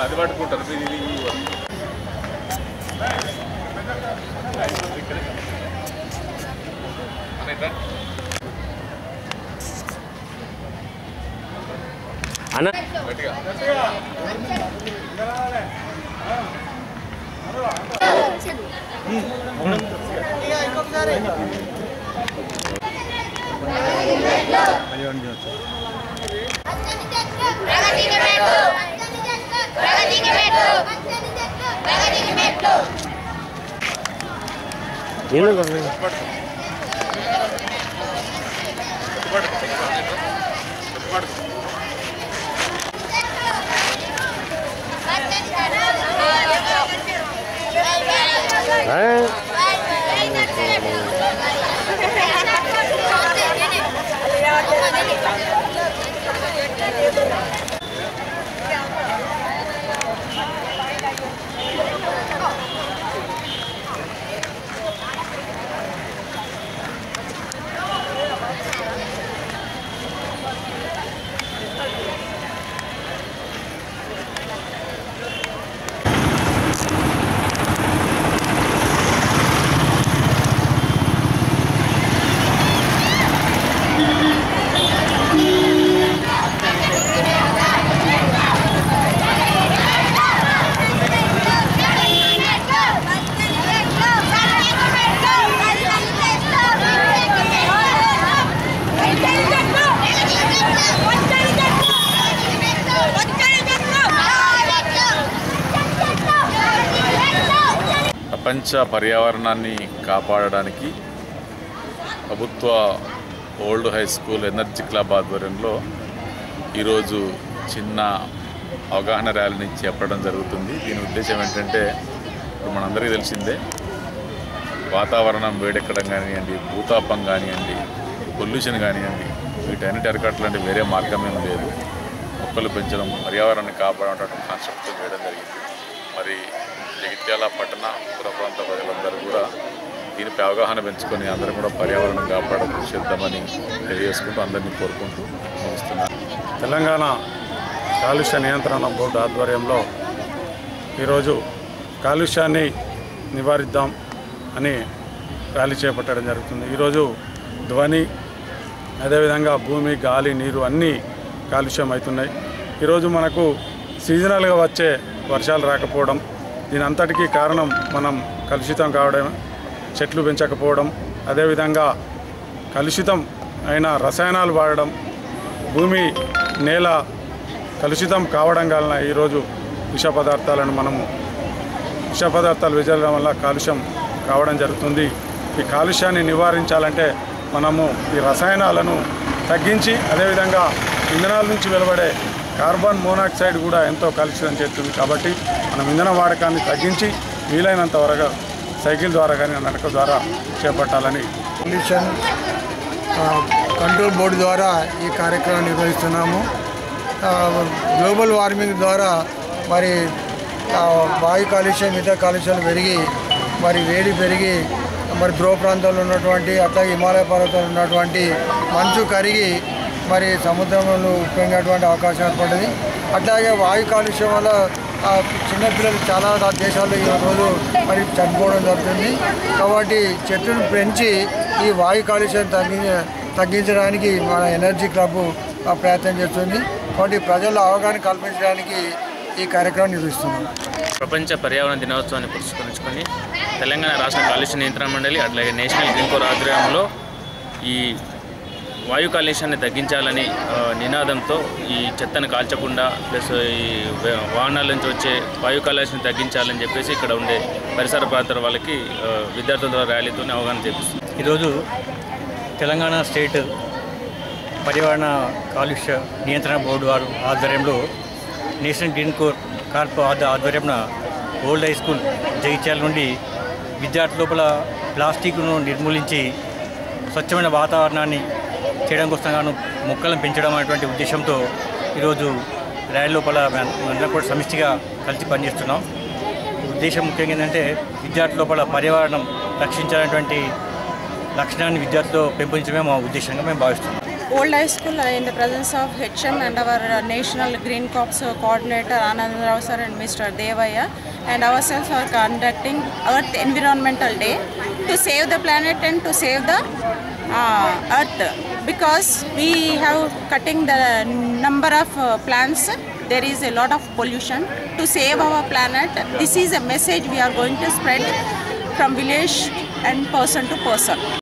వాళ్ళు అది పట్టుకుంటారు మీరు ఇది ఇవ్వండి. అన్నయ్య, అన్న గట్టిగా ప్రగతికి మెట్లు ప్రగతికి మెట్లు ప్రగతికి మెట్లు నేను ప్రపంచ పర్యావరణాన్ని కాపాడడానికి ప్రభుత్వ old high school energy club ఆధ్వర్యంలో ఈరోజు చిన్న అవగాహన ర్యాలీని చేపట్టడం జరుగుతుంది దీని ఉద్దేశం ఏంటంటే ఇప్పుడు మనందరికీ తెలిసిందే వాతావరణం వేడెక్కడం కానివ్వండి భూతాపం కానివ్వండి పొల్యూషన్ కానివ్వండి వీటన్నిటి అరికట్టలాంటి వేరే మార్గం ఏం లేదు మొక్కలు పెంచడం పర్యావరణాన్ని కాపాడటం కాన్సెప్ట్ చేయడం జరిగింది మరి జగిత్యాల పట్టణ పుర ప్రాంత ప్రజలందరూ కూడా దీనిపై అవగాహన పెంచుకొని అందరూ కూడా పర్యావరణం కాపాడ కృషి చేద్దామని తెలియజేసుకుంటూ అందరినీ కోరుకుంటూ ముగిస్తున్నాను తెలంగాణ కాలుష్య నియంత్రణ బోర్డు ఆధ్వర్యంలో ఈరోజు కాలుష్యాన్ని నివారిద్దాం అని ర్యాలీ చేపట్టడం జరుగుతుంది ఈరోజు ధ్వని అదేవిధంగా భూమి గాలి నీరు అన్నీ కాలుష్యం అవుతున్నాయి ఈరోజు మనకు సీజనల్గా వచ్చే వర్షాలు రాకపోవడం దీని అంతటికీ కారణం మనం కలుషితం కావడం చెట్లు పెంచకపోవడం అదేవిధంగా కలుషితం అయిన రసాయనాలు వాడడం భూమి నేల కలుషితం కావడం వలన ఈరోజు విష పదార్థాలను మనము విష పదార్థాలు వెజలడం వల్ల కాలుష్యం కావడం జరుగుతుంది ఈ కాలుష్యాన్ని నివారించాలంటే మనము ఈ రసాయనాలను తగ్గించి అదేవిధంగా ఇంధనాల నుంచి వెలువడే కార్బన్ మోనాక్సైడ్ కూడా ఎంతో కలుషితం చేస్తుంది కాబట్టి మనం ఇంధన వాడకాన్ని తగ్గించి వీలైనంత వరకు సైకిల్ ద్వారా కానీ నడక ద్వారా చేపట్టాలని పొల్యూషన్ ఆ, కంట్రోల్ బోర్డు ద్వారా ఈ కార్యక్రమం నిర్వహిస్తున్నాము ఆ, గ్లోబల్ వార్మింగ్ ద్వారా మరి ఆ, వాయు కాలుష్యం ఇతర కాలుష్యాలు పెరిగి మరి వేడి పెరిగి మరి ధ్రువ ప్రాంతాల్లో ఉన్నటువంటి అట్లాగే హిమాలయ పర్వతాలు ఉన్నటువంటి మంచు కరిగి మరి సముద్రంలో ఉప్పొంగేటువంటి అవకాశం ఏర్పడింది అట్లాగే వాయు కాలుష్యం వల్ల ఆ, చిన్నపిల్లలు చాలా రా- దేశాల్లో ఈ రోజు మరి చనిపోవడం జరుగుతుంది కాబట్టి చెట్లను పెంచి ఈ వాయు కాలుష్యం తగ్గి తగ్గించడానికి మన ఎనర్జీ క్లబ్ ఆ, ప్రయత్నం చేస్తుంది కాబట్టి ప్రజల్లో అవగాహన కల్పించడానికి ఈ కార్యక్రమం నిర్వహిస్తున్నాం ప్రపంచ పర్యావరణ దినోత్సవాన్ని పురస్కరించుకొని తెలంగాణ రాష్ట్ర కాలుష్య నియంత్రణ మండలి అట్లాగే నేషనల్ గ్రీన్ కోర్ ఆధ్వర్యంలో ఈ వాయు కాలుష్యాన్ని తగ్గించాలని ఆ, నినాదంతో ఈ చెత్తను కాల్చకుండా ప్లస్ ఈ వే- వాహనాల నుంచి వచ్చే వాయు కాలుష్యాన్ని తగ్గించాలని చెప్పేసి ఇక్కడ ఉండే పరిసర ప్రాంతాల వాళ్ళకి ఆ, విద్యార్థుల ద్వారా ర్యాలీతో అవగాహన చేపిస్తుంది ఈరోజు తెలంగాణ స్టేట్ పర్యావరణ కాలుష్య నియంత్రణ బోర్డు వారు ఆధ్వర్యంలో నేషనల్ గ్రీన్ కోర్ కార్ప్ ఆధ- ఆధ్వర్యంన ఓల్డ్ హై స్కూల్ జగిత్యాల నుండి విద్యార్థుల లోపల ప్లాస్టిక్ను నిర్మూలించి స్వచ్ఛమైన వాతావరణాన్ని చేయడం కోసం గాను మొక్కలను పెంచడం అనేటువంటి ఉద్దేశంతో ఈరోజు ర్యాలీ లోపల అందరం కూడా సమిష్టిగా కలిసి పనిచేస్తున్నాం ఉద్దేశం ముఖ్యంగా ఏంటంటే విద్యార్థుల లోపల పర్యావరణం రక్షించాలనేటువంటి లక్షణాన్ని విద్యార్థులు పెంపొందించడమే మా ఉద్దేశంగా మేము భావిస్తున్నాం Old High School uh, in the presence of HM and our uh, National Green Corps uh, coordinator Anand Rao sir and Mr. Devaya and ourselves are conducting Earth Environmental Day to save the planet and to save the uh, Earth because we have cutting the number of uh, plants there is a lot of pollution to save our planet this is a message we are going to spread from village and person to person